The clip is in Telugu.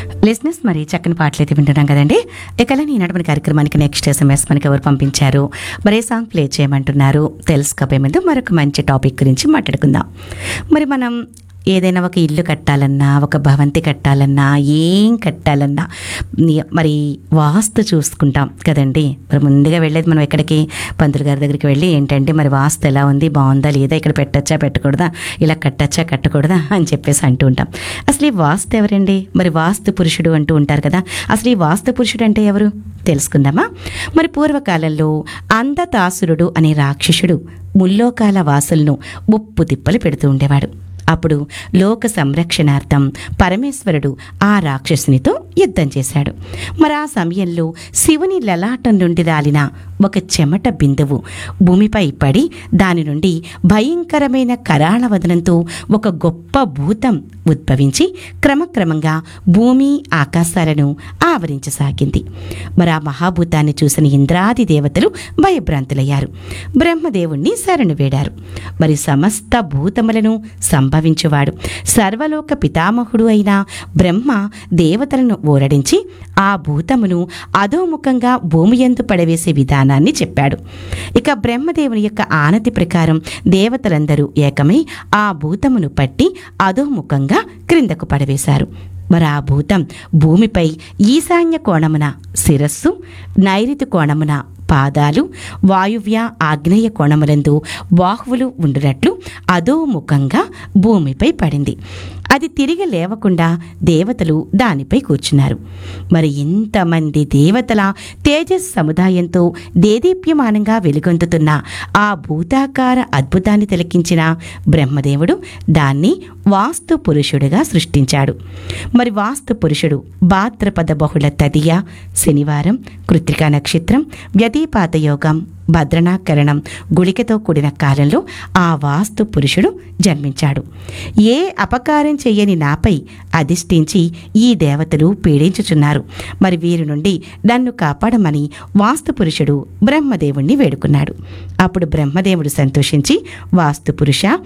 లిస్నెస్ మరి చక్కని పాటలు అయితే వింటున్నాం కదండి ఇక ఈ నడపని కార్యక్రమానికి నెక్స్ట్ ఎస్ఎంఎస్ మనకి ఎవరు పంపించారు మరి ఏ సాంగ్ ప్లే చేయమంటున్నారు తెలుసుకోబోయే ముందు మరొక మంచి టాపిక్ గురించి మాట్లాడుకుందాం మరి మనం ఏదైనా ఒక ఇల్లు కట్టాలన్నా ఒక భవంతి కట్టాలన్నా ఏం కట్టాలన్నా ని- మరి వాస్తు చూసుకుంటాం కదండి మరి ముందుగా వెళ్ళేది మనం ఎక్కడికి పంతులు గారి దగ్గరికి వెళ్ళి ఏంటంటే మరి వాస్తు ఎలా ఉంది బాగుందా లేదా ఇక్కడ పెట్టచ్చా పెట్టకూడదా ఇలా కట్టచ్చా కట్టకూడదా అని చెప్పేసి అంటూ ఉంటాం అసలు ఈ వాస్తు ఎవరండి మరి వాస్తు పురుషుడు అంటూ ఉంటారు కదా అసలు ఈ వాస్తు పురుషుడు అంటే ఎవరు తెలుసుకుందామా మరి పూర్వకాలంలో అంధతాసురుడు అనే రాక్షసుడు ముల్లోకాల వాసులను ముప్పు తిప్పలు పెడుతూ ఉండేవాడు అప్పుడు లోక సంరక్షణార్థం పరమేశ్వరుడు ఆ రాక్షసునితో యుద్ధం చేశాడు మరి ఆ సమయంలో శివుని లలాటం నుండి రాలిన ఒక చెమట బిందువు భూమిపై పడి దాని నుండి భయంకరమైన కరాళ వదనంతో ఒక గొప్ప భూతం ఉద్భవించి క్రమక్రమంగా భూమి ఆకాశాలను ఆవరించసాగింది మరి ఆ మహాభూతాన్ని చూసిన ఇంద్రాది దేవతలు భయభ్రాంతులయ్యారు బ్రహ్మదేవుణ్ణి శరణు వేడారు మరి సమస్త భూతములను సంభవించువాడు సర్వలోక పితామహుడు అయిన బ్రహ్మ దేవతలను ఓరడించి ఆ భూతమును అధోముఖంగా భూమి యందు పడవేసే విధానాన్ని చెప్పాడు ఇక బ్రహ్మదేవుని యొక్క ఆనతి ప్రకారం దేవతలందరూ ఏకమై ఆ భూతమును పట్టి అధోముఖంగా క్రిందకు పడవేశారు మరి ఆ భూతం భూమిపై ఈశాన్య కోణమున శిరస్సు నైరుతి కోణమున పాదాలు వాయువ్య ఆగ్నేయ కోణములందు బాహువులు ఉండునట్లు అధోముఖంగా భూమిపై పడింది అది తిరిగి లేవకుండా దేవతలు దానిపై కూర్చున్నారు మరి ఇంతమంది దేవతల తేజస్ సముదాయంతో దేదీప్యమానంగా వెలుగొందుతున్న ఆ భూతాకార అద్భుతాన్ని తిలకించిన బ్రహ్మదేవుడు దాన్ని వాస్తు పురుషుడిగా సృష్టించాడు మరి వాస్తు పురుషుడు భాద్రపద బహుళ తదియ శనివారం కృత్రికా నక్షత్రం వ్యతిపాత యోగం భద్రణాకరణం గుళికతో కూడిన కాలంలో ఆ వాస్తు పురుషుడు జన్మించాడు ఏ అపకారం చెయ్యని నాపై అధిష్ఠించి ఈ దేవతలు పీడించుచున్నారు మరి వీరి నుండి నన్ను కాపాడమని వాస్తు పురుషుడు బ్రహ్మదేవుణ్ణి వేడుకున్నాడు అప్పుడు బ్రహ్మదేవుడు సంతోషించి వాస్తు పురుష